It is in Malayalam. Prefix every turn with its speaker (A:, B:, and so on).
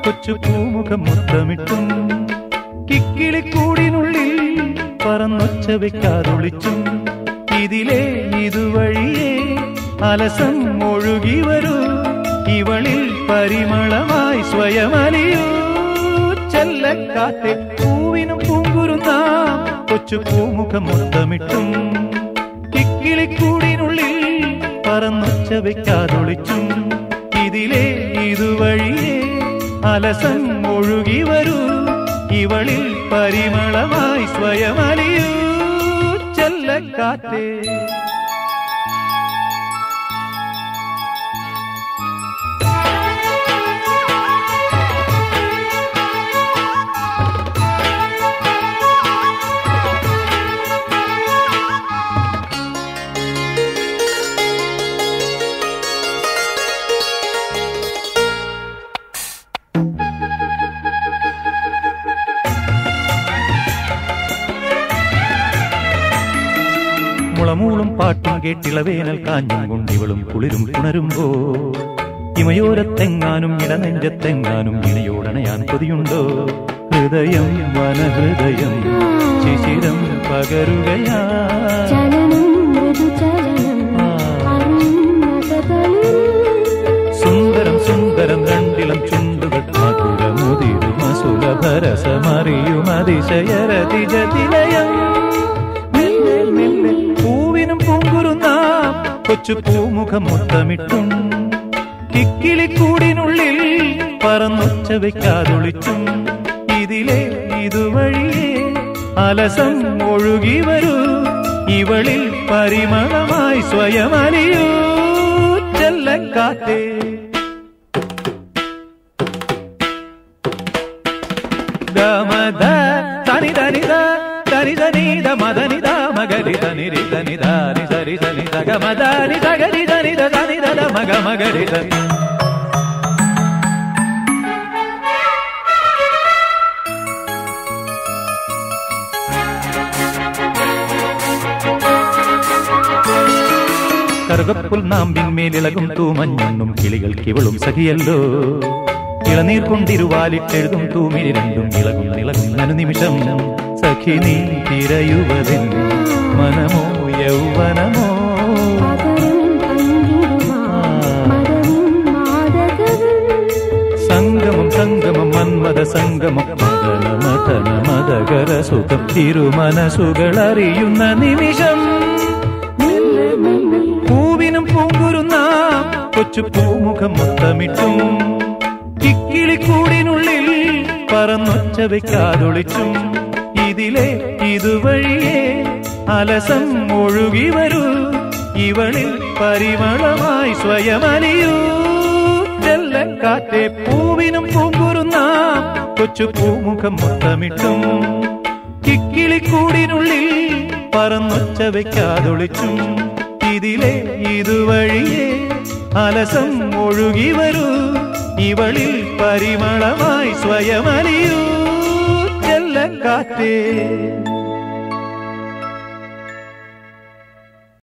A: കൊച്ചു പൂമുഖം മുത്തമിട്ടും കിക്കിളിക്കൂടിനുള്ളിൽ പറന്നൊച്ച വെക്കാതൊളിച്ചും ഇതിലേ ഇതുവഴിയേ അലസം ഒഴുകി വരൂ ഇവളിൽ പരിമളമായി സ്വയമലിയൂ ചെല്ലക്കാത്തെ പൂവിനും പൂങ്കുരുന്ന കൊച്ചു പൂമുഖം മുത്തമിട്ടും കിക്കിളിക്കൂടിനുള്ളിൽ പറന്നൊച്ച വെക്കാതൊളിച്ചും ഇതിലേ ഇതുവഴിയേ അലസം ഒഴുകി വരൂ ഇവളിൽ പരിമളമായി സ്വയമലിയൂ ചെല്ലക്കാറ്റേ മുളമൂളും പാട്ടും കേട്ടിളവേനൽ കാഞ്ഞും കൊണ്ടിവളും കുളിരും പുണരുമ്പോ ഇമയോരത്തെങ്ങാനും ഇടനെഞ്ചത്തെങ്ങാനും ഇണയോടണയാൻ കൊതിയുണ്ടോ ഹൃദയം വനഹൃദയം ശിശിരം പകരുകയാ
B: ചലനം മൃദുചലനം അരുന്നതകളിൽ
A: സുന്ദരം സുന്ദരം രണ്ടിളം ചുണ്ടുകൾ മധുരമുതിരും സുലഭരസമറിയും അതിശയരതിജതിലയം മെല്ലെ മെല്ലെ പൂവിനും പൂങ്കുരുന്ന കൊച്ചു പൂമുഖം മുത്തമിട്ടും കിക്കിളിക്കൂടിനുള്ളിൽ പറന്നൊച്ച വെക്കാതൊളിച്ചും ഇതിലെ ഇതുവഴിയേ അലസം ഒഴുകി വരൂ ഇവളിൽ പരിമളമായി സ്വയമലിയൂ ചെല്ലക്കാറ്റേ ഗമദ തനി തനിത തനി തനിത മദനിത മഗരി തനിരി തനിത നി സരി തനി ഗമദ നി സഗരി തനിത തനിത മഗ മഗരി തനി കറുകപ്പുൽ നാമ്പിന്മേലിളകും തൂമഞ്ഞുണ്ണും കിളികൾക്കിവളും സഖിയല്ലോ ഇളനീർ കൊണ്ടിരുവാലിട്ടെഴുതും തൂമിരി രണ്ടും ഇളകും ഇളകും അനുനിമിഷം സഖി നീ തിരയുവതിൻ മനമോ യൗവനമോ
B: പകരം പങ്കിടുമാ മദനിൻ മാതകവും
A: സംഗമം സംഗമം മന്മത സംഗമം മദന മദന മദകര സുഖം തിരുമനസുകൾ അറിയുന്ന നിമിഷം പൂവിനും പൂങ്കുരുന്ന കൊച്ചു പൂമുഖം മുത്തമിട്ടും കിക്കിളിക്കൂടിനുള്ളിൽ പറന്നൊച്ച വെക്കാതൊളിച്ചും ഇതിലെ ഇതുവഴിയേ അലസം ഒഴുകി വരൂ ഇവളിൽ പരിമളമായി സ്വയമലിയൂ ചെല്ലക്കാറ്റെ പൂവിനും പൂങ്കുരുന്ന കൊച്ചു പൂമുഖം മുത്തമിട്ടും കിക്കിളിക്കൂടിനുള്ളിൽ പറന്നൊച്ച വെക്കാതൊളിച്ചും ഇതിലെ ഇതുവഴിയേ അലസം ഒഴുകി വരൂ ഇവളിൽ പരിമളമായി സ്വയമലിയൂ ചെല്ലക്കാറ്റേ